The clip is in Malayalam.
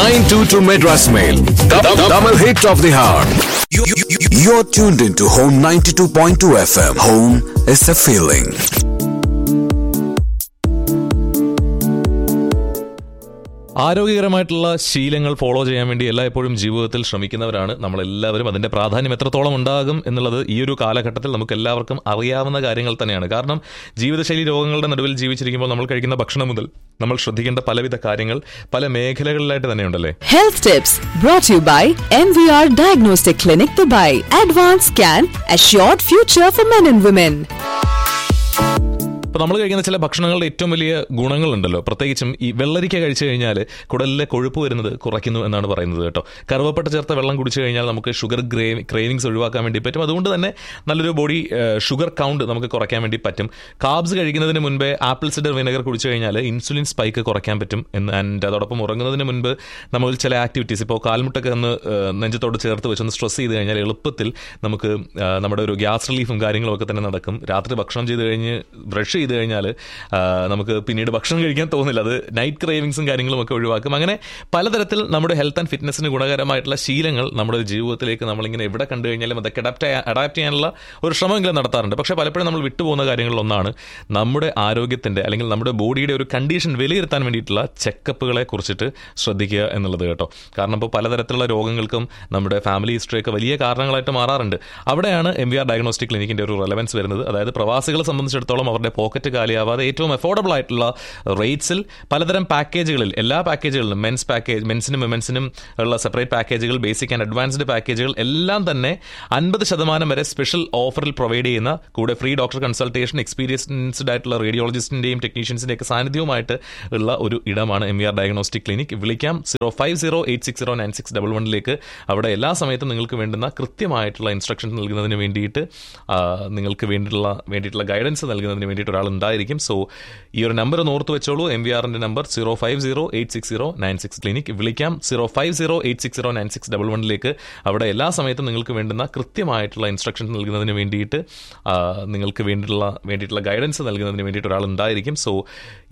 922 Madras Mail. Double hit of the heart. You're tuned into Home 92.2 FM. Home is a feeling. ആരോഗ്യകരമായിട്ടുള്ള ശീലങ്ങൾ ഫോളോ ചെയ്യാൻ വേണ്ടി എല്ലായ്പ്പോഴും ജീവിതത്തിൽ ശ്രമിക്കുന്നവരാണ് നമ്മളെല്ലാവരും അതിന്റെ പ്രാധാന്യം എത്രത്തോളം ഉണ്ടാകും എന്നുള്ളത് ഈ ഒരു കാലഘട്ടത്തിൽ നമുക്ക് എല്ലാവർക്കും അറിയാവുന്ന കാര്യങ്ങൾ തന്നെയാണ് കാരണം ജീവിതശൈലി രോഗങ്ങളുടെ നടുവിൽ ജീവിച്ചിരിക്കുമ്പോൾ നമ്മൾ കഴിക്കുന്ന ഭക്ഷണം മുതൽ നമ്മൾ ശ്രദ്ധിക്കേണ്ട പലവിധ കാര്യങ്ങൾ പല മേഖലകളിലായിട്ട് തന്നെയുണ്ടല്ലേ Health tips brought to you by MVR Diagnostic Clinic Dubai. Advanced Scan, Assured Future for Men and Women. ഇപ്പോൾ നമ്മൾ കഴിക്കുന്ന ചില ഭക്ഷണങ്ങളുടെ ഏറ്റവും വലിയ ഗുണങ്ങളുണ്ടല്ലോ പ്രത്യേകിച്ചും ഈ വെള്ളരിക്ക കഴിച്ചു കഴിഞ്ഞാൽ കുടലിലെ കൊഴുപ്പ് വരുന്നത് കുറയ്ക്കുന്നു എന്നാണ് പറയുന്നത് കേട്ടോ കറുവപ്പട്ട ചേർത്ത വെള്ളം കുടിച്ചു കഴിഞ്ഞാൽ നമുക്ക് ഷുഗർ ഗ്രേ ക്രേവിങ്സ് ഒഴിവാക്കാൻ വേണ്ടി പറ്റും അതുകൊണ്ട് തന്നെ നല്ലൊരു ബോഡി ഷുഗർ കൗണ്ട് നമുക്ക് കുറയ്ക്കാൻ വേണ്ടി പറ്റും കാബ്സ് കഴിക്കുന്നതിന് മുൻപേ ആപ്പിൾ സിഡർ വിനെഗർ കുടിച്ചു കഴിഞ്ഞാൽ ഇൻസുലിൻ സ്പൈക്ക് കുറയ്ക്കാൻ പറ്റും എന്ന് ആൻഡ് അതോടൊപ്പം ഉറങ്ങുന്നതിന് മുൻപ് നമ്മൾ ചില ആക്ടിവിറ്റീസ് ഇപ്പോൾ കാൽമുട്ടൊക്കെ ഒന്ന് ഏഹ്, നെഞ്ചത്തോട് ചേർത്ത് വെച്ചൊന്ന് സ്ട്രെസ് ചെയ്ത് കഴിഞ്ഞാൽ എളുപ്പത്തിൽ നമുക്ക് ആ, നമ്മുടെ ഒരു ഗ്യാസ് റിലീഫും കാര്യങ്ങളും ഒക്കെ തന്നെ നടക്കും രാത്രി ഭക്ഷണം ചെയ്ത് കഴിഞ്ഞ് ബ്രഷ് ചെയ്ത് കഴിഞ്ഞാൽ ആ, നമുക്ക് പിന്നീട് ഭക്ഷണം കഴിക്കാൻ തോന്നില്ല അത് നൈറ്റ് ക്രേവിങ്സും കാര്യങ്ങളും ഒക്കെ ഒഴിവാക്കും അങ്ങനെ പലതരത്തിൽ നമ്മുടെ ഹെൽത്ത് ആൻഡ് ഫിറ്റ്നസിന് ഗുണകരമായിട്ടുള്ള ശീലങ്ങൾ നമ്മുടെ ജീവിതത്തിലേക്ക് നമ്മളിങ്ങനെ എവിടെ കണ്ടു കഴിഞ്ഞാലും അതൊക്കെ അഡാപ്റ്റ് ചെയ്യാൻ അഡാപ്റ്റ് ചെയ്യാനുള്ള ഒരു ശ്രമമെങ്കിലും നടത്താറുണ്ട് പക്ഷേ പലപ്പോഴും നമ്മൾ വിട്ടുപോകുന്ന കാര്യങ്ങളിലൊന്നാണ് നമ്മുടെ ആരോഗ്യത്തിൻ്റെ അല്ലെങ്കിൽ നമ്മുടെ ബോഡിയുടെ ഒരു കണ്ടീഷൻ വിലയിരുത്താൻ വേണ്ടിയിട്ടുള്ള ചെക്കപ്പുകളെ കുറിച്ചിട്ട് ശ്രദ്ധിക്കുക എന്നുള്ളത് കേട്ടോ കാരണം ഇപ്പോൾ പലതരത്തിലുള്ള രോഗങ്ങൾക്കും നമ്മുടെ ഫാമിലി ഹിസ്റ്ററിയൊക്കെ വലിയ കാരണങ്ങളായിട്ട് മാറാറുണ്ട് അവിടെയാണ് എം വി ആർ ഡയഗ്നോസ്റ്റിക് ക്ലിനിക്കിൻ്റെ ഒരു റെലവൻസ് വരുന്നത് അതായത് പ്രവാസികളെ സംബന്ധിച്ചിടത്തോളം അവരുടെ പോക്കറ്റ് കാലിയാവാതെ ഏറ്റവും അഫോർഡബിൾ ആയിട്ടുള്ള റേറ്റ്സിൽ പലതരം പാക്കേജുകളിൽ എല്ലാ പാക്കേജുകളിലും മെൻസ് പാക്കേജ് മെൻസിനും വിമൻസിനും ഉള്ള സെപ്പറേറ്റ് പാക്കേജുകൾ ബേസിക് ആൻഡ് അഡ്വാൻസ്ഡ് പാക്കേജുകൾ എല്ലാം തന്നെ അൻപത് ശതമാനം വരെ സ്പെഷ്യൽ ഓഫറിൽ പ്രൊവൈഡ് ചെയ്യുന്ന കൂടെ ഫ്രീ ഡോക്ടർ കൺസൾട്ടേഷൻ എക്സ്പീരിയൻസ്ഡ് ആയിട്ടുള്ള റേഡിയോളജിസ്റ്റിന്റെയും ടെക്നീഷ്യൻസിന്റെ ഒക്കെ സാന്നിധ്യവുമായിട്ട് ഉള്ള ഒരു ഇടമാണ് M V R diagnostic clinic വിളിക്കാം zero five zero eight six zero nine six double വണ്ണിലേക്ക് അവിടെ എല്ലാ സമയത്തും നിങ്ങൾക്ക് വേണ്ടുന്ന കൃത്യമായിട്ടുള്ള ഇൻസ്ട്രക്ഷൻ നൽകുന്നതിന് വേണ്ടിയിട്ട് ആ, നിങ്ങൾക്ക് വേണ്ടിയിട്ടുള്ള വേണ്ടിയിട്ടുള്ള ഗൈഡൻസ് നൽകുന്നതിന് വേണ്ടിയിട്ട് ഒരാൾ ഉണ്ടായിരിക്കും സോ ഈ ഒരു നമ്പർ ഒന്ന് ഓർത്ത് വെച്ചോളൂ എം വി ആറിന്റെ number zero five zero eight six zero nine six clinic വിളിക്കാം zero five zero eight six zero nine six double വണ്ണിലേക്ക് അവിടെ എല്ലാ സമയത്തും നിങ്ങൾക്ക് വേണ്ടുന്ന കൃത്യമായിട്ടുള്ള ഇൻസ്ട്രക്ഷൻ നൽകുന്നതിന് വേണ്ടിയിട്ട് ആ, നിങ്ങൾക്ക് വേണ്ടിയിട്ടുള്ള വേണ്ടിയിട്ടുള്ള ഗൈഡൻസ് നൽകുന്നതിന് വേണ്ടിയിട്ട് ഒരാൾ ഉണ്ടായിരിക്കും സോ